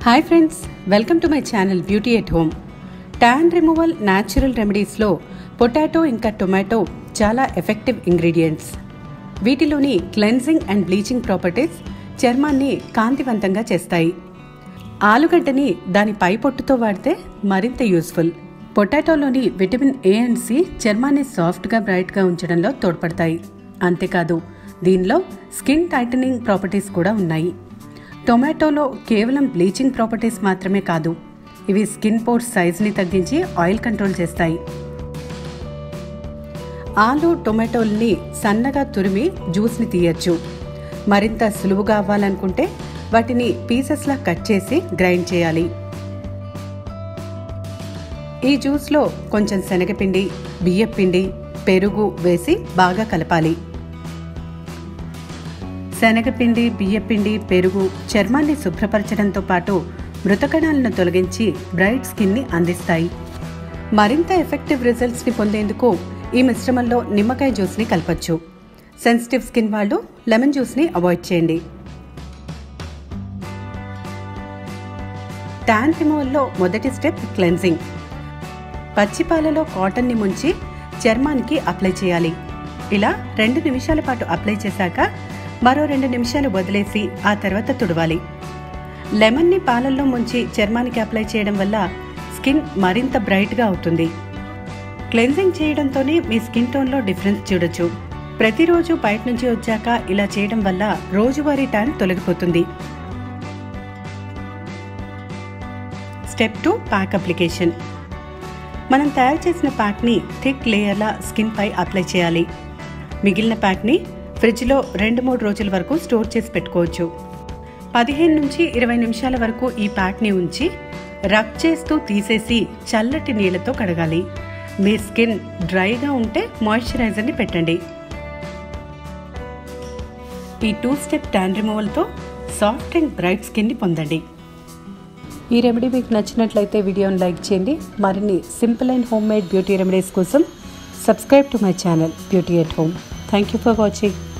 hi friends welcome to my channel beauty at home tan removal natural రెమెడీస్లో potato ఇంకా tomato చాలా effective ingredients వీటిలోని cleansing and bleaching properties చర్మాన్ని కాంతివంతంగా చేస్తాయి ఆలుగడ్డని దాని పై పొట్టుతో వాడితే మరింత యూస్ఫుల్ పొటాటోలోని విటమిన్ ఏ అండ్ సి చర్మాన్ని సాఫ్ట్గా బ్రైట్గా ఉంచడంలో తోడ్పడతాయి అంతేకాదు దీనిలో స్కిన్ టైటనింగ్ ప్రాపర్టీస్ కూడా ఉన్నాయి టొమాటోలో కేవలం బ్లీచింగ్ ప్రాపర్టీస్ మాత్రమే కాదు ఇవి స్కిన్ పోర్స్ సైజ్ని తగ్గించి ఆయిల్ కంట్రోల్ చేస్తాయి ఆలు టొమాటోల్ని సన్నగా తురిమి జ్యూస్ని తీయచ్చు మరింత సులువుగా అవ్వాలనుకుంటే వాటిని పీసెస్లా కట్ చేసి గ్రైండ్ చేయాలి ఈ జ్యూస్లో కొంచెం శనగపిండి బియ్యపిండి పెరుగు వేసి బాగా కలపాలి శనగపిండి బియ్యపిండి పెరుగు చర్మాన్ని శుభ్రపరచడంతో పాటు మృతకణాలను తొలగించి బ్రైట్ స్కిన్ని అందిస్తాయి మరింత ఎఫెక్టివ్ రిజల్ట్స్ని పొందేందుకు ఈ మిశ్రమంలో నిమ్మకాయ జ్యూస్ని కలపచ్చు సెన్సిటివ్ స్కిన్ వాళ్ళు లెమన్ జ్యూస్ని అవాయిడ్ చేయండి ట్యాన్ రిమూవల్లో మొదటి స్టెప్ క్లెన్జింగ్ పచ్చిపాలలో కాటన్ని ముంచి చర్మానికి అప్లై చేయాలి ఇలా రెండు నిమిషాల పాటు అప్లై చేశాక మరో రెండు నిమిషాలు వదిలేసి ఆ తర్వాత తుడవాలి లెమన్ని పాలల్లో ముంచి చర్మానికి అప్లై చేయడం వల్ల స్కిన్ మరింత బ్రైట్గా అవుతుంది క్లెన్జింగ్ చేయడంతోనే మీ స్కిన్ టోన్లో డిఫరెన్స్ చూడొచ్చు ప్రతిరోజు బయట నుంచి వచ్చాక ఇలా చేయడం వల్ల రోజువారీ ట్యాన్ తొలగిపోతుంది స్టెప్ టూ ప్యాక్ అప్లికేషన్ మనం తయారు చేసిన ప్యాక్ని థిక్ లేయర్లా స్కిన్ పై అప్లై చేయాలి మిగిలిన ప్యాక్ని ఫ్రిడ్జ్లో రెండు మూడు రోజుల వరకు స్టోర్ చేసి పెట్టుకోవచ్చు పదిహేను నుంచి ఇరవై నిమిషాల వరకు ఈ ప్యాక్ని ఉంచి రబ్ చేస్తూ తీసేసి చల్లటి నీళ్ళతో కడగాలి మీ స్కిన్ డ్రైగా ఉంటే మాయిశ్చరైజర్ని పెట్టండి ఈ టూ స్టెప్ ట్యాన్ రిమూవల్తో సాఫ్ట్ అండ్ బ్రైట్ స్కిన్ని పొందండి ఈ రెమెడీ మీకు నచ్చినట్లయితే వీడియోని లైక్ చేయండి మరిన్ని simple and home made beauty remedies కోసం subscribe to my channel beauty at home thank you for watching